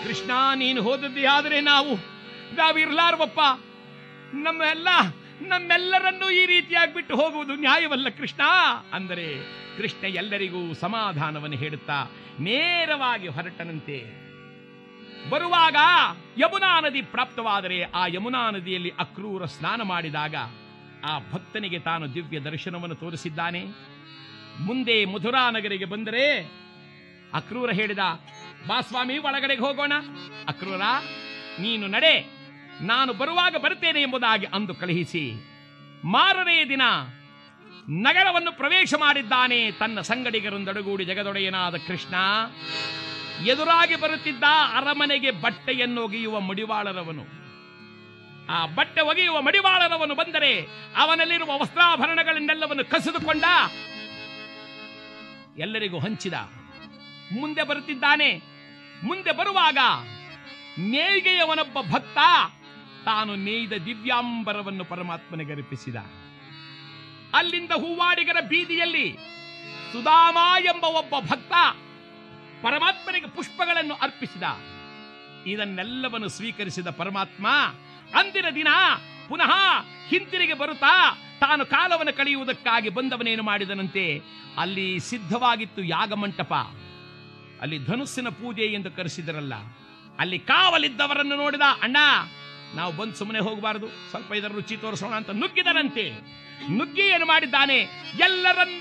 ಕೃಷ್ಣ ನೀನು ಹೋದದ್ದೇ ಆದರೆ ನಾವು ನಾವಿರ್ಲಾರ್ವಪ್ಪ ನಮ್ಮೆಲ್ಲ ನಮ್ಮೆಲ್ಲರನ್ನೂ ಈ ರೀತಿಯಾಗಿ ಬಿಟ್ಟು ಹೋಗುವುದು ನ್ಯಾಯವಲ್ಲ ಕೃಷ್ಣ ಅಂದರೆ ಕೃಷ್ಣ ಎಲ್ಲರಿಗೂ ಸಮಾಧಾನವನ್ನು ಹೇಳುತ್ತಾ ನೇರವಾಗಿ ಹೊರಟನಂತೆ ಬರುವಾಗ ಯಮುನಾ ನದಿ ಪ್ರಾಪ್ತವಾದರೆ ಆ ಯಮುನಾ ನದಿಯಲ್ಲಿ ಅಕ್ರೂರ ಸ್ನಾನ ಮಾಡಿದಾಗ ಆ ಭಕ್ತನಿಗೆ ತಾನು ದಿವ್ಯ ದರ್ಶನವನ್ನು ತೋರಿಸಿದ್ದಾನೆ ಮುಂದೆ ಮಧುರಾ ನಗರಿಗೆ ಬಂದರೆ ಅಕ್ರೂರ ಹೇಳಿದ ಬಾ ಸ್ವಾಮಿ ಒಳಗಡೆಗೆ ಹೋಗೋಣ ಅಕ್ರೂರ ನೀನು ನಡೆ ನಾನು ಬರುವಾಗ ಬರುತ್ತೇನೆ ಎಂಬುದಾಗಿ ಅಂದು ಕಳುಹಿಸಿ ಮಾರನೆಯ ದಿನ ನಗರವನ್ನು ಪ್ರವೇಶ ಮಾಡಿದ್ದಾನೆ ತನ್ನ ಸಂಗಡಿಗರೊಂದೊಡಗೂಡಿ ಜಗದೊಡೆಯನಾದ ಕೃಷ್ಣ ಎದುರಾಗಿ ಬರುತ್ತಿದ್ದ ಅರಮನೆಗೆ ಬಟ್ಟೆಯನ್ನು ಒಗೆಯುವ ಮಡಿವಾಳರವನು ಆ ಬಟ್ಟೆ ಒಗೆಯುವ ಮಡಿವಾಳರವನು ಬಂದರೆ ಅವನಲ್ಲಿರುವ ವಸ್ತ್ರಾಭರಣಗಳನ್ನೆಲ್ಲವನ್ನು ಕಸಿದುಕೊಂಡ ಎಲ್ಲರಿಗೂ ಹಂಚಿದ ಮುಂದೆ ಬರುತ್ತಿದ್ದಾನೆ ಮುಂದೆ ಬರುವಾಗ ನೇಯ್ಗೆಯವನೊಬ್ಬ ಭಕ್ತ ತಾನು ನೇಯ್ದ ದಿವ್ಯಾಂಬರವನ್ನು ಪರಮಾತ್ಮನಿಗೆ ಅರ್ಪಿಸಿದ ಅಲ್ಲಿಂದ ಹೂವಾಡಿಗರ ಬೀದಿಯಲ್ಲಿ ಸುಧಾಮ ಎಂಬ ಒಬ್ಬ ಭಕ್ತ ಪರಮಾತ್ಮನಿಗೆ ಪುಷ್ಪಗಳನ್ನು ಅರ್ಪಿಸಿದ ಇದನ್ನೆಲ್ಲವನ್ನು ಸ್ವೀಕರಿಸಿದ ಪರಮಾತ್ಮ ಅಂದಿನ ದಿನ ಪುನಃ ಹಿಂತಿರುಗಿ ಬರುತ್ತಾ ತಾನು ಕಾಲವನ್ನು ಕಳೆಯುವುದಕ್ಕಾಗಿ ಬಂದವನೇನು ಮಾಡಿದನಂತೆ ಅಲ್ಲಿ ಸಿದ್ಧವಾಗಿತ್ತು ಯಾಗಮಂಟಪ ಅಲ್ಲಿ ಧನುಸ್ಸಿನ ಪೂಜೆ ಎಂದು ಕರೆಸಿದರಲ್ಲ ಅಲ್ಲಿ ಕಾವಲಿದ್ದವರನ್ನು ನೋಡಿದ ಅಣ್ಣ ನಾವು ಬಂದು ಸುಮ್ಮನೆ ಹೋಗಬಾರದು ಸ್ವಲ್ಪ ಇದರ ರುಚಿ ತೋರಿಸೋಣ ಅಂತ ನುಗ್ಗಿದನಂತೆ ನುಗ್ಗಿ ಏನು ಮಾಡಿದ್ದಾನೆ ಎಲ್ಲರನ್ನು